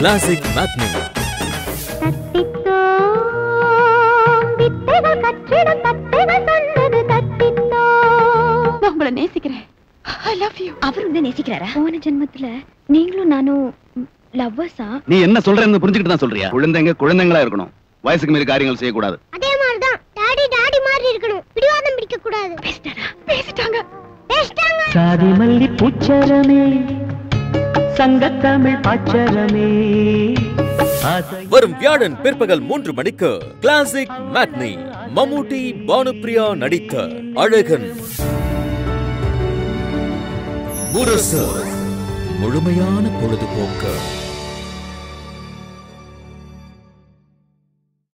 classic matinee தத்தித்தோ வித்தைகள் கற்றிடும் தத்தைகள் சொன்னது தத்தித்தோ நான் உங்களை நேசிக்கிறேன் ஐ லவ் யூ அவர் உன்னை நேசிக்கிறாரா போன ஜென்மத்துல நீங்களும் நானும் லவ்வர்ஸா நீ என்ன சொல்றேன்னு புரிஞ்சுக்கிட்டு தான் சொல்றியா குழந்தைங்க குழந்தைங்களா இருக்கணும் வயசுக்கு மீறி காரியங்கள் செய்யக்கூடாது அதே மாதிரிதான் டாடி டாடி மாதிரி இருக்கணும் பிடிவாதம் பிடிக்க கூடாது பேசிட்டாரா பேசிட்டாங்க பேசிட்டாங்க சாதி மல்லி பூச்சரமே சங்கத்தமிழ் பாச்சரமே ஆசை வரும் வியாழன் பிற்பகல் மூன்று மணிக்கு கிளாசிக் மேட்னி மம்முட்டி பானுப்ரியா நடித்த அழகன் முரசு முழுமையான பொழுதுபோக்கு